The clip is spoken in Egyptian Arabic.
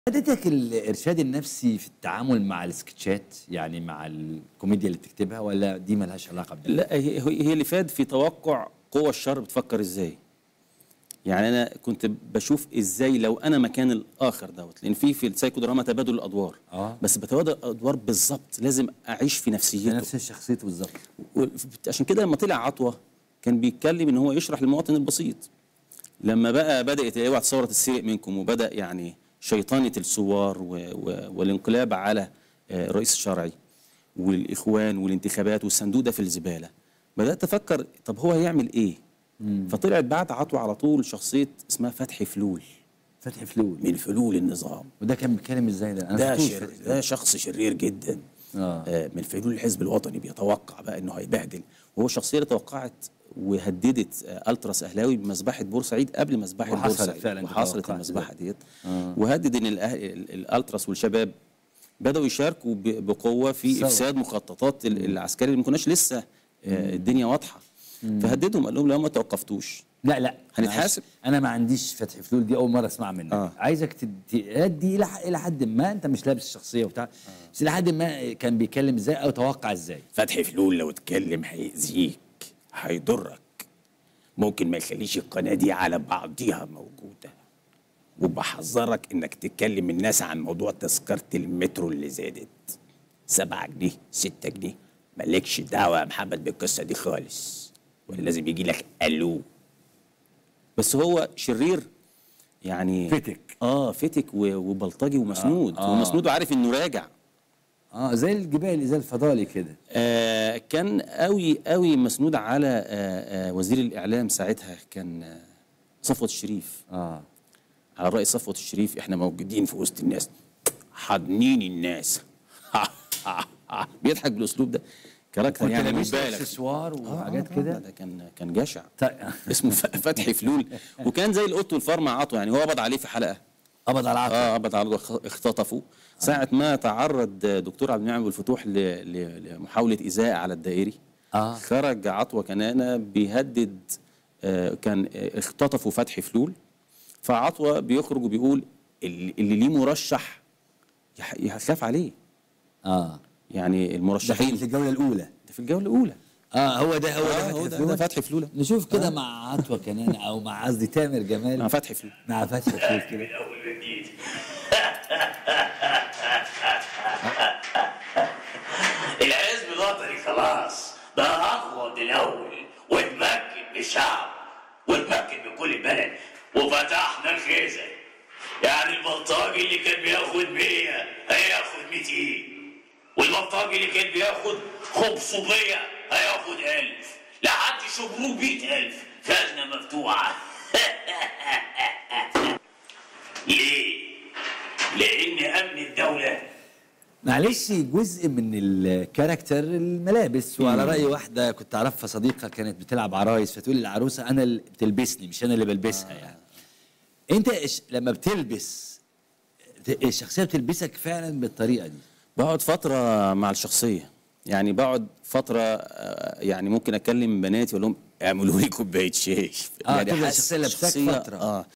فادتك الارشاد النفسي في التعامل مع السكتشات يعني مع الكوميديا اللي بتكتبها ولا دي ملهاش علاقه بده؟ لا هي هي اللي فاد في توقع قوى الشر بتفكر ازاي يعني انا كنت بشوف ازاي لو انا مكان الاخر دوت لان في في السايكو دراما تبادل الادوار آه. بس بتبادل الادوار بالظبط لازم اعيش في نفسيته نفس شخصيته بالظبط و- عشان كده لما طلع عطوه كان بيتكلم ان هو يشرح للمواطن البسيط لما بقى بدات اوعى ثوره السرق منكم وبدا يعني شيطنه الثوار و... و... والانقلاب على آه، الرئيس الشرعي والاخوان والانتخابات والصندوق ده في الزباله بدات افكر طب هو هيعمل ايه فطلعت بعد عطوه على طول شخصيه اسمها فتحي فلول فتحي فلول من فلول النظام وده كان بيتكلم ازاي ده؟ انا ده شفتوش شر... فتحي فلول. ده شخص شرير جدا آه. آه من فلول الحزب الوطني بيتوقع بقى انه هيبهدل وهو الشخصيه اللي توقعت وهددت آه التراس اهلاوي بمذبحه بورسعيد قبل مذبحه وحصلت بورسعيد فعلاً وحصلت توقعت المذبحه ديت آه. وهدد ان الأه... ال- الالتراس والشباب بداوا يشاركوا ب... بقوه في ثورة. افساد مخططات ال- العسكري اللي ما كناش لسه آه الدنيا واضحه فهددهم قال لهم لو ما توقفتوش لا لا هنتحاسب. انا ما عنديش فتحي فلول دي اول مره اسمع منك آه. عايزك تد- تأدي الى ح- الى حد ما انت مش لابس الشخصيه وبتاع بس الى حد ما كان بيتكلم ازاي او توقع ازاي فتحي فلول لو اتكلم هيأذيك هيضرك ممكن ما يخليش القناة دي على بعضيها موجودة وبحذرك انك تكلم الناس عن موضوع تذكرة المترو اللي زادت سبعة جنيه ستة جنيه مالكش دعوة يا محمد بالقصة دي خالص ولا لازم يجي لك ألو بس هو شرير يعني فتك. اه فتك و- وبلطجي ومسنود آه. ومسنود وعارف انه راجع اه زي الجبال زي الفضالي كده آه كان قوي قوي مسنود على آه آه وزير الاعلام ساعتها كان آه صفوت الشريف اه على راي صفوت الشريف احنا موجودين في وسط الناس حاضنين الناس بيضحك بالاسلوب ده كاركتر كنت يعني لابس مبالغ اكسسوار آه، وحاجات آه، كده ده كان كان جشع طيب. اسمه ف- فتحي فلول وكان زي القط والفار مع عطوه يعني هو قبض عليه في حلقه قبض على العقل اه قبض على اخ- اختطفوا ساعة ما تعرض دكتور عبد المنعم بالفتوح ل- ل- لمحاولة إزاء على الدائري آه. خرج عطوة كنانة بيهدد آه كان آه، اختطفوا فتحي فلول فعطوة بيخرج وبيقول اللي, اللي ليه مرشح يح- يخاف عليه اه يعني ده المرشحين في الجوله الاولى ده في الجولة الأولى اه هو ده هو آه، ده هو فتحي ده, فلول ده فتحي فلول نشوف كده مع عطوه كنانه او مع قصدي تامر جمال مع فتحي فلول مع فتحي فلول كده اول وجديد الحزب الوطني خلاص بقى اقوى من الاول واتمكن من الشعب واتمكن من كل البلد وفتحنا الخزن يعني البلطجي اللي كان بياخد 100 هياخد 200 والبلطجي اللي كان بياخد 500 هياخد 1000 لحد شبروك 100000 خزنه مفتوحه ليه؟ لأن أمن الدولة معلش جزء من الكاركتر الملابس وعلى راي واحده كنت اعرفها صديقه كانت بتلعب عرايس فتقول للعروسه انا اللي بتلبسني مش انا اللي بلبسها يعني انت إش- لما بتلبس ت- الشخصيه بتلبسك فعلا بالطريقه دي بقعد فترة مع الشخصية يعني بقعد فترة آه، يعني ممكن أكلم بناتي أقول لهم اعملوا لي كوباية شاي آه، يعني تبقى حاسس الشخصية لابساك الشخصية- فترة. اه